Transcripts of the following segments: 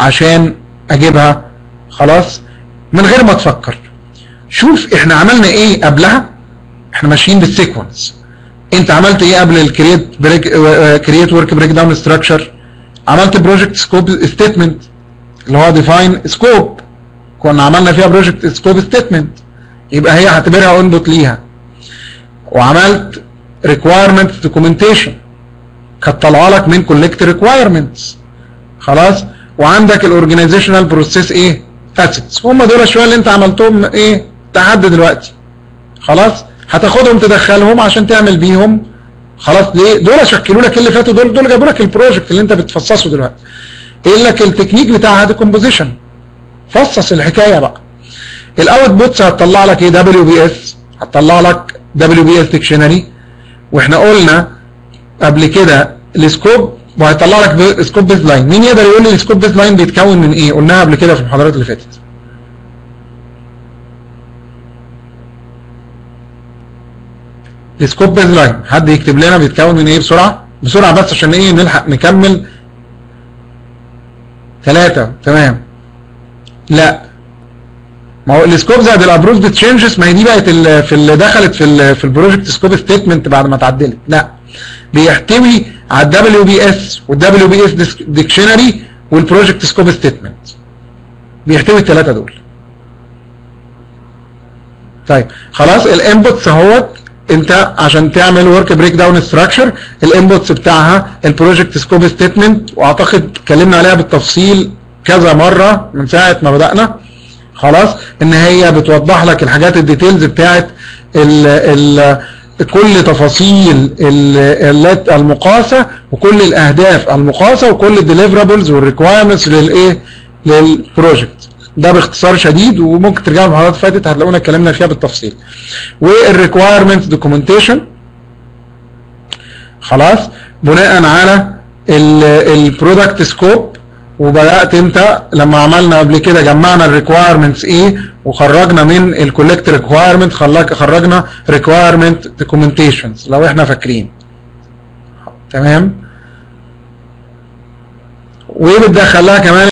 عشان اجيبها خلاص من غير ما تفكر شوف احنا عملنا ايه قبلها احنا ماشيين بالسيكونس انت عملت ايه قبل الكرييت بريك كرييت ورك بريك داون ستراكشر عملت بروجكت سكوب ستيتمنت اللي هو ديفاين سكوب كنا عملنا فيها بروجكت سكوب ستيتمنت يبقى هي هعتبرها انبوت ليها وعملت ريكوايرمنت دوكيومنتيشن كانت طالعه لك من كولكت ريكوايرمنتس خلاص وعندك الاورجنايزيشنال بروسيس ايه اسيتس هم دول شويه اللي انت عملتهم ايه لحد دلوقتي خلاص هتاخدهم تدخلهم عشان تعمل بيهم خلاص ليه دول شكلوا لك اللي فاتوا دول دول جابوا لك البروجكت اللي انت بتفصصه دلوقتي قايل لك التكنيك بتاعها ديكومبوزيشن فصص الحكايه بقى الاوت بوتس هتطلع لك ايه دبليو بي اس هتطلع لك دبليو بي اس ديكشنري واحنا قلنا قبل كده السكوب وهيطلع لك سكوب بيز لاين مين يقدر يقول لي السكوب بيز لاين بيتكون من ايه قلناها قبل كده في المحاضرات اللي فاتت السكوب بيز لاين حد يكتب لنا بيتكون من ايه بسرعه بسرعه بس عشان ايه نلحق نكمل ثلاثة تمام لا ما هو السكوب زائد الابروفد تشينجز ما هي دي بقت ال- في اللي دخلت في ال في البروجكت سكوب ستيتمنت بعد ما اتعدلت لا بيحتوي على الدبليو بي اس والدبليو بي اس ديكشنري والبروجكت سكوب ستيتمنت بيحتوي الثلاثه دول طيب خلاص الانبوتس اهوت انت عشان تعمل ورك بريك داون ستراكشر الانبوتس بتاعها البروجكت سكوب ستيتمنت واعتقد اتكلمنا عليها بالتفصيل كذا مره من ساعه ما بدانا خلاص ان هي بتوضح لك الحاجات الديتيلز بتاعت ال ال كل تفاصيل ال- ال- المقاسه وكل الاهداف المقاسه وكل الديليفرابلز والريكوايرمنتس للايه للبروجكت ده باختصار شديد وممكن ترجعوا المحاضرات اللي فاتت هتلاقونا اتكلمنا فيها بالتفصيل والريكوايرمنت دوكيومنتيشن خلاص بناء على البرودكت سكوب وبدات انت لما عملنا قبل كده جمعنا الريكوايرمنتس ايه وخرجنا من الكولكت ريكوايرمنت خرجنا ريكوايرمنت دوكيومنتيشنز لو احنا فاكرين تمام وبتدخل لها كمان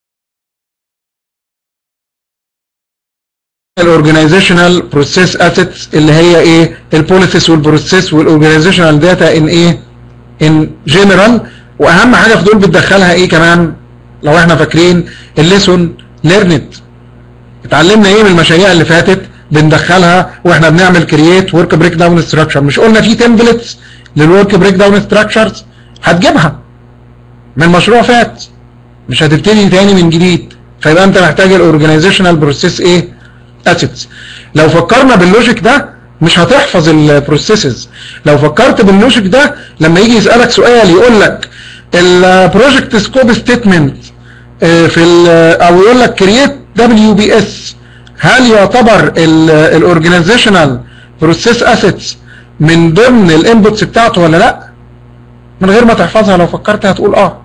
الاورجنايزيشنال بروسيس اسيتس اللي هي ايه البوليسيس والبروسيس والاورجنايزيشنال داتا ان ايه ان جنرال واهم حاجه في دول بتدخلها ايه كمان لو احنا فاكرين الليسون ليرنت اتعلمنا ايه من المشاريع اللي فاتت بندخلها واحنا بنعمل كرييت ورك بريك داون ستراكشر مش قلنا في تمبلتس للورك بريك داون ستراكشرز هتجيبها من مشروع فات مش هتبتدي تاني من جديد فيبقى انت محتاج الاورجنايزيشنال بروسيس ايه اسيتس لو فكرنا باللوجيك ده مش هتحفظ البروسيسز لو فكرت باللوجيك ده لما يجي يسالك سؤال يقول لك البروجكت سكوب ستيتمنت في ال- او يقول لك كرييت دبليو بي اس هل يعتبر الاورجنايزيشنال بروسيس اسيتس من ضمن الانبوتس بتاعته ولا لا من غير ما تحفظها لو فكرت هتقول اه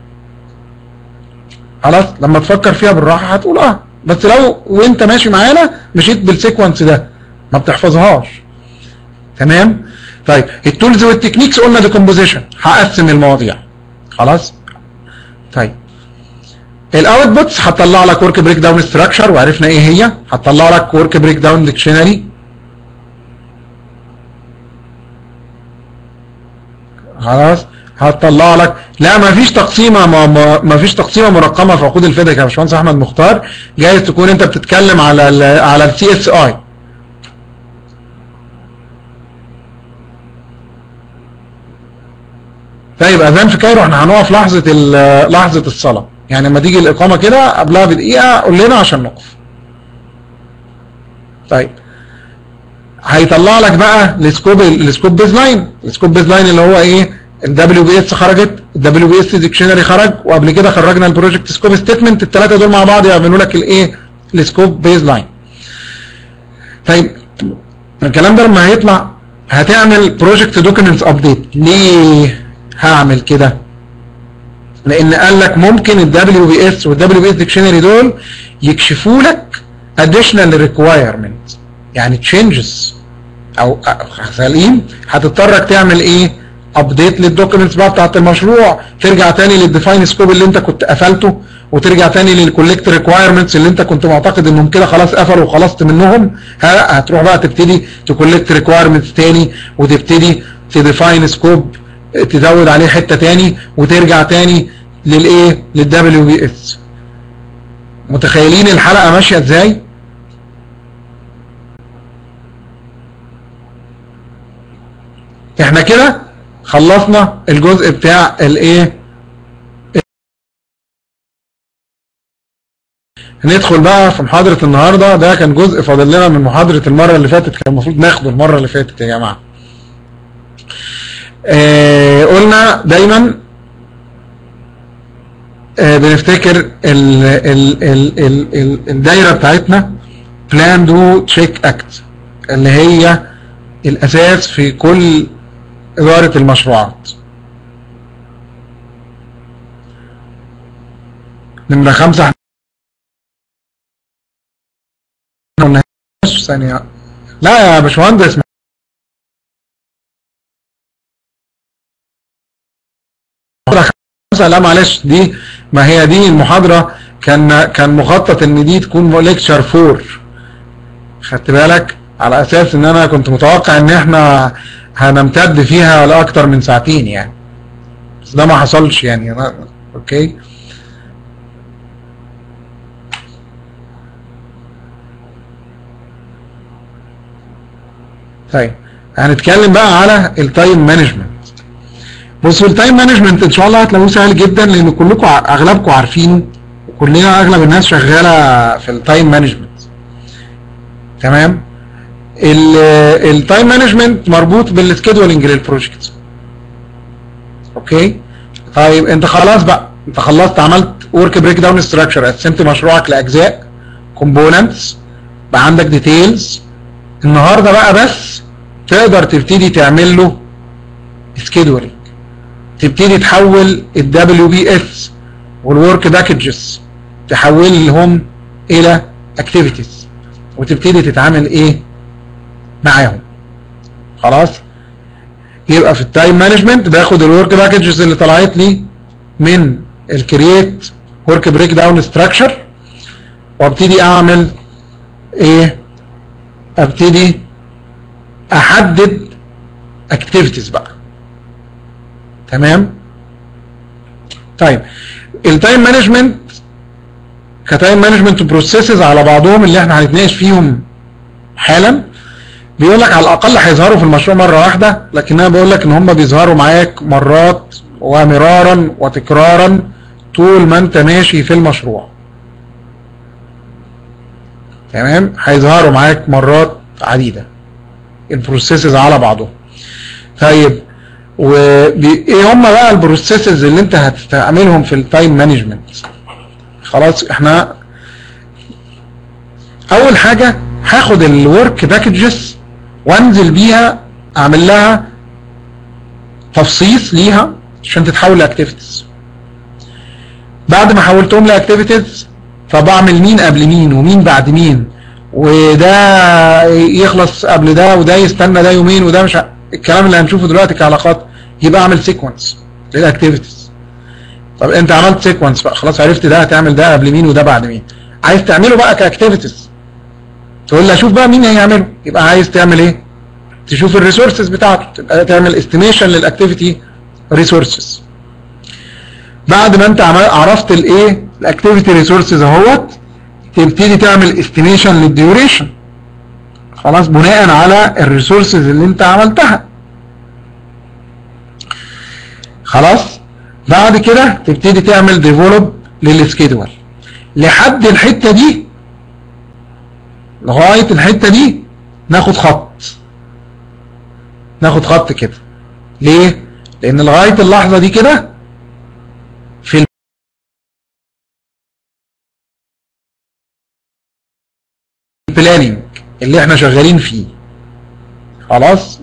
خلاص لما تفكر فيها بالراحه هتقول اه بس لو وانت ماشي معانا مشيت بالسيكونس ده ما بتحفظهاش تمام طيب التولز والتكنيكس قلنا ديكومبوزيشن هقسم المواضيع خلاص طيب الاوت بوتس هتطلع لك ورك بريك داون ستراكشر وعرفنا ايه هي هتطلع لك ورك بريك داون ديكشنري خلاص هتطلع لك لا ما فيش تقسيمه ما, ما, ما فيش تقسيمه مرقمه في عقود الفدك يا باشمهندس احمد مختار جايز تكون انت بتتكلم على ال على السي اس اي طيب اذان في كايرو احنا هنقف لحظه ال- لحظه الصلاه يعني لما تيجي الاقامه كده قبلها بدقيقه قول لنا عشان نقف طيب هيطلع لك بقى السكوب السكوب بيز لاين السكوب بيز لاين اللي هو ايه الدبليو بي اس خرجت الدبليو بي اس ديكشنري خرج وقبل كده خرجنا البروجكت سكوب ستيتمنت الثلاثه دول مع بعض يعملوا لك الايه السكوب بيز لاين طيب الكلام ده لما هيطلع هتعمل بروجكت دوكيومنتس ابديت ليه هعمل كده لان قال لك ممكن الدبليو بي اس والدبليو بي اس ديكشنري دول يكشفوا لك additional requirement يعني تشينجز او سليم هتضطرك تعمل ايه ابديت للدوكيومنتس بقى بتاعت المشروع ترجع تاني للديفاين سكوب اللي انت كنت قفلته وترجع تاني للكولكت ريكوايرمنتس اللي انت كنت معتقد انهم كده خلاص قفلوا وخلصت منهم ها هتروح بقى تبتدي تكولكت ريكوايرمنتس تاني وتبتدي تديفاين سكوب تزود عليه حته تاني وترجع تاني للايه للدبليو بي اس متخيلين الحلقه ماشيه ازاي احنا كده خلصنا الجزء بتاع الايه هندخل بقى في محاضرة النهاردة ده كان جزء فاضل لنا من محاضرة المرة اللي فاتت كان المفروض ناخده المرة اللي فاتت يا جماعة آه قلنا دايما آه بنفتكر ال ال ال ال ال الدايرة بتاعتنا بلان دو تشيك اكت اللي هي الاساس في كل ادارة المشروعات نمرة خمسة ثانية لا يا باشمهندس لا معلش دي ما هي دي المحاضرة كان كان مخطط ان دي تكون ليكتشر 4 خدت بالك على اساس ان انا كنت متوقع ان احنا هنمتد فيها لاكتر من ساعتين يعني بس ده ما حصلش يعني أنا اوكي طيب هنتكلم بقى على التايم مانجمنت بصوا التايم مانجمنت ان شاء الله هتلاقوه سهل جدا لان كلكم اغلبكم عارفين وكلنا اغلب الناس شغاله في التايم مانجمنت تمام التايم مانجمنت مربوط بالسكيدولينج للبروجكت اوكي طيب انت خلاص بقى انت خلصت عملت ورك بريك داون ستراكشر قسمت مشروعك لاجزاء كومبوننتس بقى عندك ديتيلز النهارده بقى بس تقدر تبتدي تعمل له سكيدولينج تبتدي تحول الدبليو بي اس والورك باكجز تحولهم الى اكتيفيتيز وتبتدي تتعامل ايه معاهم خلاص يبقى في التايم مانجمنت باخد الورك باكجز اللي طلعت لي من الكرييت ورك بريك داون ستراكشر وابتدي اعمل ايه ابتدي احدد اكتيفيتيز بقى تمام طيب التايم مانجمنت كتايم مانجمنت بروسيسز على بعضهم اللي احنا هنتناقش فيهم حالا بيقول لك على الاقل هيظهروا في المشروع مره واحده لكن انا بقول لك ان هم بيظهروا معاك مرات ومرارا وتكرارا طول ما انت ماشي في المشروع تمام هيظهروا معاك مرات عديده البروسيسز على بعضهم طيب وايه هم بقى البروسيسز اللي انت هتستعملهم في التايم مانجمنت خلاص احنا اول حاجه هاخد الورك باكجز وانزل بيها اعمل لها تفصيص ليها عشان تتحول لاكتيفيتيز بعد ما حولتهم لاكتيفيتيز طب اعمل مين قبل مين ومين بعد مين وده يخلص قبل ده وده يستنى ده يومين وده مش ع... الكلام اللي هنشوفه دلوقتي كعلاقات يبقى اعمل سيكونس للاكتيفيتيز طب انت عملت سيكونس بقى خلاص عرفت ده هتعمل ده قبل مين وده بعد مين عايز تعمله بقى كاكتيفيتيز تقول لي اشوف بقى مين هيعمله يبقى عايز تعمل ايه تشوف الريسورسز بتاعته تبقى تعمل استيميشن للاكتيفيتي ريسورسز بعد ما انت عرفت الايه الاكتيفيتي ريسورسز اهوت تبتدي تعمل استيميشن للديوريشن خلاص بناء على الريسورسز اللي انت عملتها خلاص بعد كده تبتدي تعمل ديفلوب للسكيدول لحد الحته دي لغايه الحته دي ناخد خط ناخد خط كده ليه لان لغايه اللحظه دي كده في البلاننج اللي احنا شغالين فيه خلاص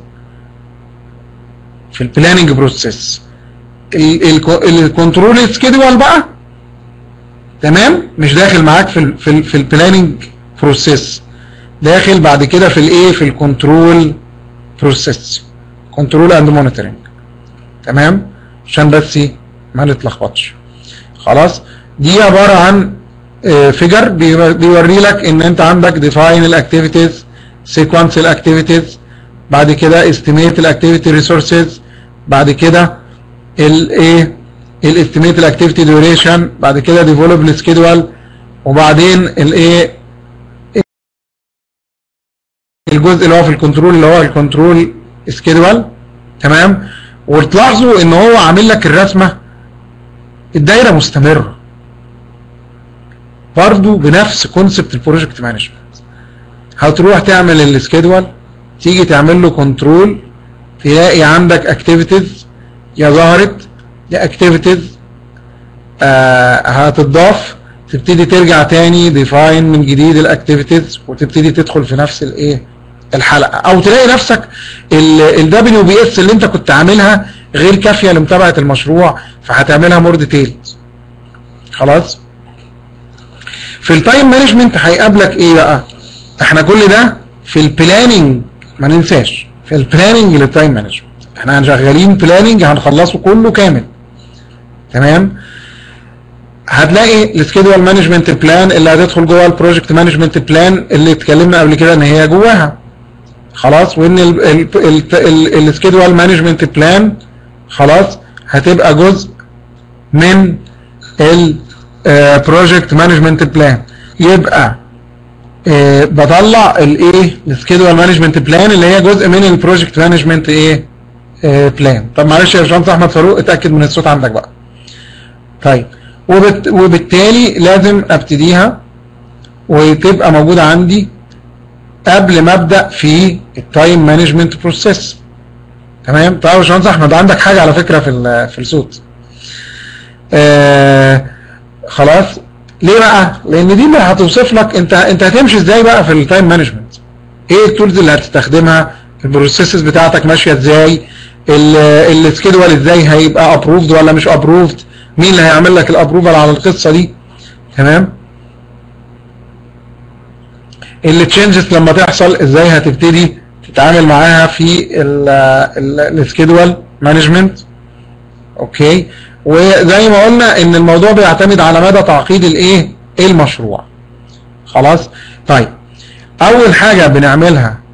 في البلاننج بروسيس الكنترول سكيدول بقى تمام مش داخل معاك في ال في ال في البلاننج بروسيس داخل بعد كده في الايه في الكنترول بروسيس كنترول اند مونيتورنج تمام عشان بس ما نتلخبطش خلاص دي عبارة عن فيجر بيوري لك ان انت عندك define الاكتيفيتيز sequence الاكتيفيتيز بعد كده estimate الاكتيفيتي ريسورسز بعد كده الايه الاستيميت الاكتيفيتي ديوريشن بعد كده ديفلوب السكيدول وبعدين الايه الجزء اللي هو في الكنترول اللي هو الكنترول سكيدول تمام وتلاحظوا ان هو عامل لك الرسمه الدايره مستمره برضه بنفس كونسبت البروجكت مانجمنت هتروح تعمل السكيدول تيجي تعمل له كنترول تلاقي عندك اكتيفيتيز يا ظهرت يا اكتيفيتيز آه هتضاف تبتدي ترجع تاني ديفاين من جديد الاكتيفيتيز وتبتدي تدخل في نفس الايه الحلقه او تلاقي نفسك الدبليو بي اس اللي انت كنت عاملها غير كافيه لمتابعه المشروع فهتعملها مور ديتيلز خلاص في التايم مانجمنت هيقابلك ايه بقى احنا كل ده في البلاننج ما ننساش في البلاننج للتايم مانجمنت احنا شغالين بلاننج هنخلصه كله كامل تمام هتلاقي السكيدول مانجمنت بلان اللي هتدخل جوه البروجكت مانجمنت بلان اللي اتكلمنا قبل كده ان هي جواها خلاص وان السكيدول مانجمنت بلان خلاص هتبقى جزء من البروجكت مانجمنت بلان يبقى آه بطلع الايه السكيدول مانجمنت بلان اللي هي جزء من البروجكت مانجمنت ايه آه بلان طب معلش يا باشمهندس احمد فاروق اتاكد من الصوت عندك بقى طيب وبت وبالتالي لازم ابتديها وتبقى موجوده عندي قبل ما ابدا في التايم مانجمنت بروسيس تمام طيب يا باشمهندس احمد عندك حاجه على فكره في في الصوت آه خلاص ليه بقى لان دي اللي هتوصف لك انت انت هتمشي ازاي بقى في التايم مانجمنت ايه التولز اللي هتستخدمها البروسيسز بتاعتك ماشيه ازاي السكيدول ازاي هيبقى ابروفد ولا مش ابروفد مين اللي هيعمل لك الابروفال على القصه دي تمام اللي تشينجز لما تحصل ازاي هتبتدي تتعامل معاها في السكيدول مانجمنت اوكي وزي ما قلنا ان الموضوع بيعتمد على مدى تعقيد الايه المشروع خلاص طيب اول حاجه بنعملها